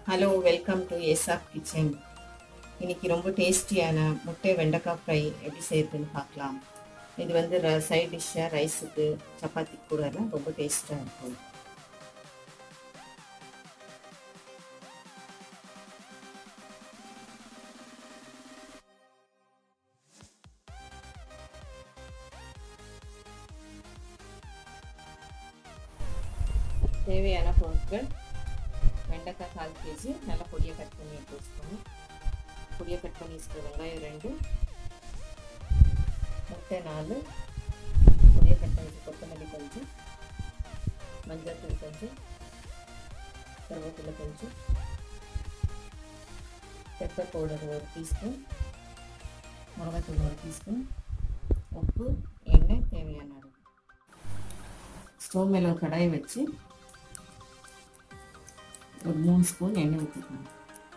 hello welcome to எஸ்ஆப் kitchen இன்னைக்கு ரொம்ப டேஸ்டியான முட்டை வெண்டைக்காய் ஃப்ரை எப்படி செய்யறதுன்னு பார்க்கலாம் இது வந்து சைட் டிஷ்ஷாக ரைஸுக்கு சப்பாத்தி கூடலாம் ரொம்ப டேஸ்ட்டாக இருக்கும் தேவையான பொருட்கள் வெண்டைக்காய் கால் கேஜி நல்லா பொடியை கட் பண்ணி எடுத்து வச்சுக்கோங்க பொடியை கட் பண்ணி வச்சுக்க வெங்காயம் ரெண்டு முட்டை நாலு பொடியை கட் பண்ணி கொத்தமல்லி கொஞ்சம் மஞ்சள் தூள் கொஞ்சம் கருவேப்பிலை கொஞ்சம் பெப்பர் பவுடர் ஒரு டீஸ்பூன் மிளகாத்தூள் ஒரு டீஸ்பூன் உப்பு எண்ணெய் தேவையான அளவு ஸ்டவ் மேலே ஒரு கடாயை வச்சு ஒரு மூணு ஸ்பூன் எண்ணெய் ஊற்றிக்கணும்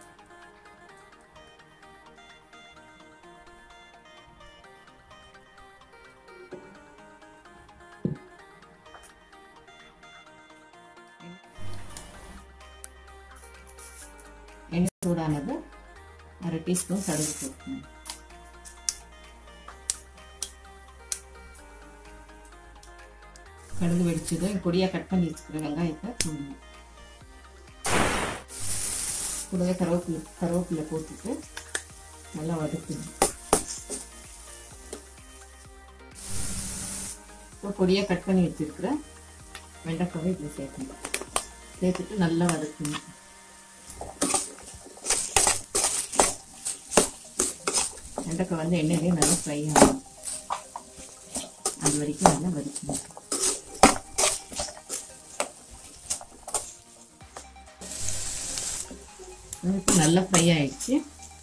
எண்ணெய் சூடானது அரை டீஸ்பூன் கடுகு போட்டுக்கணும் கடுகு வெடிச்சதும் பொடியாக கட் பண்ணி வச்சுக்கிற வெங்காயத்தை போடணும் கூடவே கருவேப்பிலை கருவேப்பிலை போட்டுட்டு நல்லா வதக்கணும் இப்போ பொடியாக கட் பண்ணி வச்சுருக்கிற வெண்டைக்காவை இதில் சேர்க்கணும் சேர்த்துட்டு நல்லா வதக்கணும் வெண்டைக்காய் வந்து எண்ணெயிலே நல்லா ஃப்ரை ஆகும் அது வரைக்கும் நல்லா வதக்கணும் இப்போ நல்லா ஃப்ரை ஆயிடுச்சு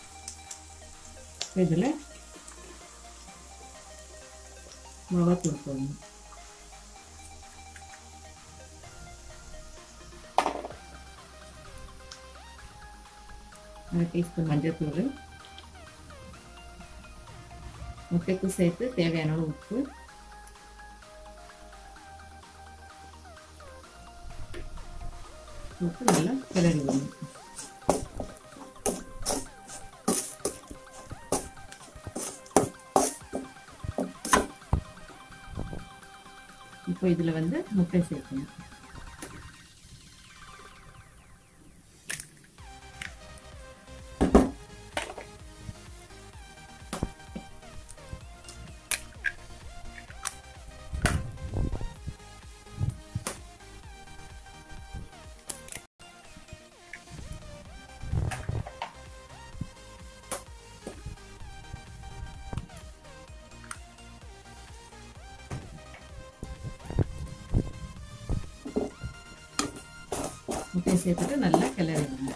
இதில் மிளகாத்தூள் போடணும் அரை டீஸ்பூன் மஞ்சள் தூள் முட்டைக்கு சேர்த்து தேவையான அளவு உப்பு உப்பு நல்லா கிளறி விடணும் இப்போ இதில் வந்து முட்டை சேர்க்கணும் முட்டையை சேர்த்துட்டு நல்லா கிளறிடுங்க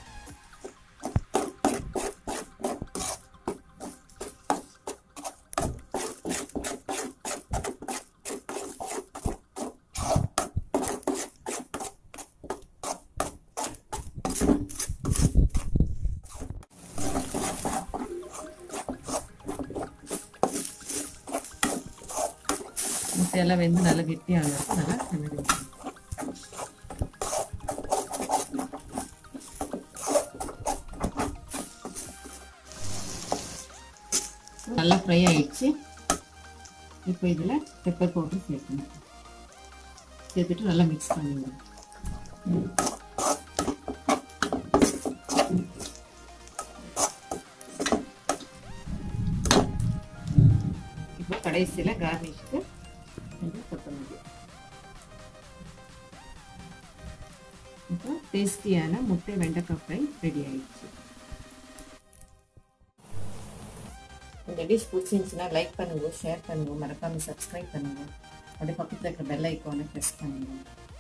முட்டையெல்லாம் வெந்து நல்லா கெட்டியாக நல்லா கிளறி நல்லா ஃப்ரை ஆயிடுச்சு இப்போ இதில் பெப்பர் பவுடர் சேர்க்கணும் சேர்த்துட்டு நல்லா மிக்ஸ் பண்ணிடுங்க இப்போ கடைசியில் கார்னிஷ்க்கு கொஞ்சம் கொத்தமல்லி இப்போ டேஸ்டியான முட்டை வெண்டைக்காய் ஃப்ரை ரெடி ஆயிடுச்சு இந்த டிஷ் பிடிச்சிருந்துச்சுன்னா லைக் பண்ணுங்க ஷேர் பண்ணுங்க மறக்காமல் சப்ஸ்கிரைப் பண்ணுங்க அப்படியே பக்கத்தில் இருக்க பெல் ஐக்கானை ப்ரெஸ் பண்ணுங்க